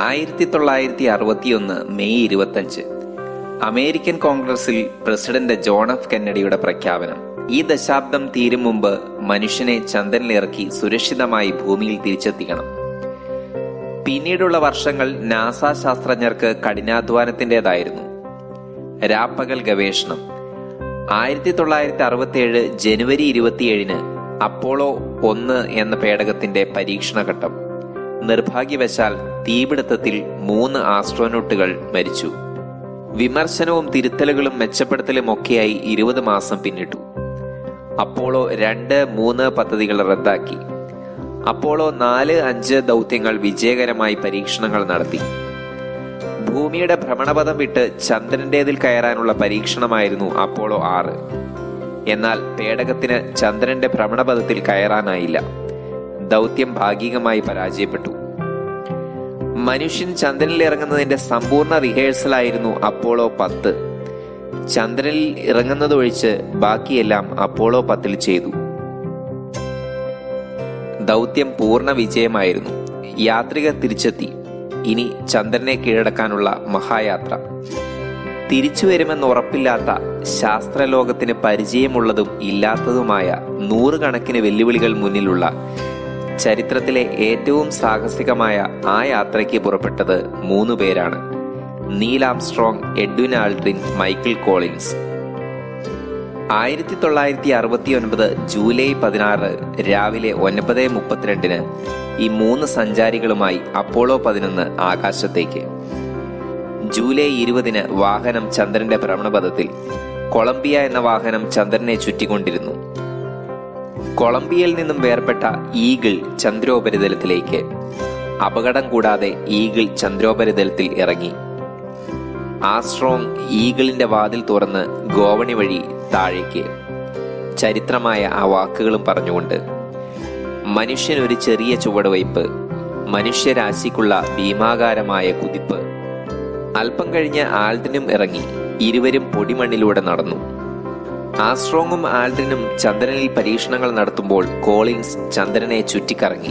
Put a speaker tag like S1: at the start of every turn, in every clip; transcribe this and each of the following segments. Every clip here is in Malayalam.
S1: ആയിരത്തി തൊള്ളായിരത്തി അറുപത്തിയൊന്ന് മെയ് ഇരുപത്തഞ്ച് അമേരിക്കൻ കോൺഗ്രസിൽ പ്രസിഡന്റ് ജോൺ എഫ് കെന്നഡിയുടെ പ്രഖ്യാപനം ഈ ദശാബ്ദം തീരും മുമ്പ് മനുഷ്യനെ ചന്ദ്രനിലിറക്കി സുരക്ഷിതമായി ഭൂമിയിൽ തിരിച്ചെത്തിക്കണം പിന്നീടുള്ള വർഷങ്ങൾ നാസ ശാസ്ത്രജ്ഞർക്ക് കഠിനാധ്വാനത്തിൻ്റെതായിരുന്നു രാപ്പകൽ ഗവേഷണം ആയിരത്തി തൊള്ളായിരത്തി അറുപത്തിയേഴ് ജനുവരി ഇരുപത്തിയേഴിന് അപ്പോളോ ഒന്ന് എന്ന പേടകത്തിന്റെ പരീക്ഷണഘട്ടം നിർഭാഗ്യവശാൽ തീപിടുത്തത്തിൽ മൂന്ന് ആസ്ട്രോനോട്ടുകൾ മരിച്ചു വിമർശനവും തിരുത്തലുകളും മെച്ചപ്പെടുത്തലും ഒക്കെയായി ഇരുപത് മാസം പിന്നിട്ടു അപ്പോളോ രണ്ട് മൂന്ന് പദ്ധതികൾ റദ്ദാക്കി അപ്പോളോ നാല് അഞ്ച് ദൗത്യങ്ങൾ വിജയകരമായി പരീക്ഷണങ്ങൾ നടത്തി ഭൂമിയുടെ ഭ്രമണപഥം വിട്ട് ചന്ദ്രന്റേതിൽ കയറാനുള്ള പരീക്ഷണമായിരുന്നു അപ്പോളോ ആറ് എന്നാൽ പേടകത്തിന് ചന്ദ്രന്റെ ഭ്രമണപഥത്തിൽ കയറാനായില്ല ദൗത്യം ഭാഗികമായി പരാജയപ്പെട്ടു മനുഷ്യൻ ചന്ദ്രനിൽ ഇറങ്ങുന്നതിന്റെ സമ്പൂർണ്ണ റിഹേഴ്സലായിരുന്നു അപ്പോളോ പത്ത് ചന്ദ്രനിൽ ഇറങ്ങുന്നതൊഴിച്ച് ബാക്കിയെല്ലാം അപ്പോളോ പത്തിൽ ചെയ്തു ദൗത്യം പൂർണ്ണ വിജയമായിരുന്നു യാത്രികർ തിരിച്ചെത്തി ഇനി ചന്ദ്രനെ കീഴടക്കാനുള്ള മഹായാത്ര തിരിച്ചു വരുമെന്ന് ഉറപ്പില്ലാത്ത ശാസ്ത്രലോകത്തിന് പരിചയമുള്ളതും ഇല്ലാത്തതുമായ നൂറുകണക്കിന് വെല്ലുവിളികൾ മുന്നിലുള്ള ചരിത്രത്തിലെ ഏറ്റവും സാഹസികമായ ആ യാത്രയ്ക്ക് പുറപ്പെട്ടത് മൂന്നു പേരാണ് Neil Armstrong Edwin Aldrin Michael Collins ആയിരത്തി തൊള്ളായിരത്തി അറുപത്തി ഒൻപത് ജൂലൈ പതിനാറ് രാവിലെ ഒൻപത് മുപ്പത്തിരണ്ടിന് ഈ മൂന്ന് സഞ്ചാരികളുമായി അപ്പോളോ പതിനൊന്ന് ആകാശത്തേക്ക് ജൂലൈ ഇരുപതിന് വാഹനം ചന്ദ്രന്റെ ഭ്രമണപഥത്തിൽ കൊളംബിയ എന്ന വാഹനം ചന്ദ്രനെ ചുറ്റിക്കൊണ്ടിരുന്നു കൊളംബിയയിൽ നിന്നും വേർപെട്ട ഈഗിൾ ചന്ദ്രോപരിതലത്തിലേക്ക് അപകടം കൂടാതെ ഈഗിൾ ചന്ദ്രോപരിതലത്തിൽ ഇറങ്ങി ആസ്ട്രോങ് ഈഗിളിന്റെ വാതിൽ തുറന്ന് ഗോവണി വഴി താഴേക്ക് ചരിത്രമായ ആ വാക്കുകളും പറഞ്ഞുകൊണ്ട് മനുഷ്യൻ ഒരു ചെറിയ ചുവടുവയ്പ് മനുഷ്യരാശിക്കുള്ള ഭീമാകാരമായ കുതിപ്പ് അല്പം കഴിഞ്ഞ് ആൽഡിനും ഇറങ്ങി ഇരുവരും പൊടിമണ്ണിലൂടെ നടന്നു ആസ്ട്രോങ്ങും ആൽഡ്രിനും ചന്ദ്രനിൽ പരീക്ഷണങ്ങൾ നടത്തുമ്പോൾ കോളിൻസ് ചന്ദ്രനെ ചുറ്റിക്കറങ്ങി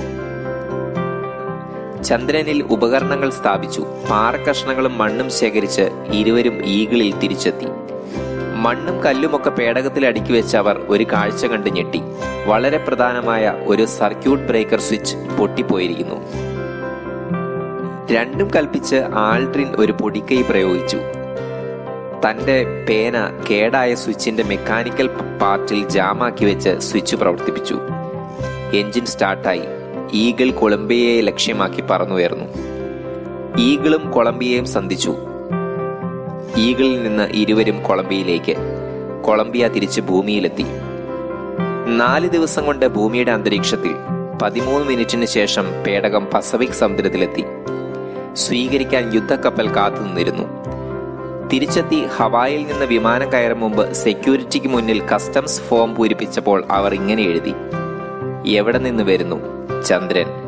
S1: ചന്ദ്രനിൽ ഉപകരണങ്ങൾ സ്ഥാപിച്ചു പാറക്കഷ്ണങ്ങളും മണ്ണും ശേഖരിച്ച് ഇരുവരും ഈഗിളിൽ തിരിച്ചെത്തി മണ്ണും കല്ലുമൊക്കെ പേടകത്തിൽ അടുക്കി വെച്ച അവർ ഒരു കാഴ്ച കണ്ട് ഞെട്ടി വളരെ പ്രധാനമായ ഒരു സർക്യൂട്ട് ബ്രേക്കർ സ്വിച്ച് പൊട്ടിപ്പോയിരിക്കുന്നു രണ്ടും കൽപ്പിച്ച് ആൾട്രിൻ ഒരു പൊടിക്കൈ പ്രയോഗിച്ചു തന്റെ പേന കേടായ സ്വിച്ചിന്റെ മെക്കാനിക്കൽ പാർട്ടിൽ ജാമാക്കി വെച്ച് സ്വിച്ച് പ്രവർത്തിപ്പിച്ചു എഞ്ചിൻ സ്റ്റാർട്ടായി ഈഗിൾ കൊളംബിയയെ ലക്ഷ്യമാക്കി പറന്നുയർന്നു ഈഗിളും കൊളംബിയയും സന്ധിച്ചു ഈഗിളിൽ നിന്ന് ഇരുവരും കൊളംബിയയിലേക്ക് കൊളംബിയ തിരിച്ച് ഭൂമിയിലെത്തി നാല് ദിവസം കൊണ്ട് ഭൂമിയുടെ അന്തരീക്ഷത്തിൽ പതിമൂന്ന് മിനിറ്റിന് ശേഷം പേടകം പസഫിക് സമുദ്രത്തിലെത്തി സ്വീകരിക്കാൻ യുദ്ധക്കപ്പൽ കാത്തുനിന്നിരുന്നു തിരിച്ചെത്തി ഹവായിൽ നിന്ന് വിമാനം കയറും മുമ്പ് സെക്യൂരിറ്റിക്ക് മുന്നിൽ കസ്റ്റംസ് ഫോം പൂരിപ്പിച്ചപ്പോൾ അവർ ഇങ്ങനെ എഴുതി എവിടെ നിന്ന് വരുന്നു ചന്ദ്രൻ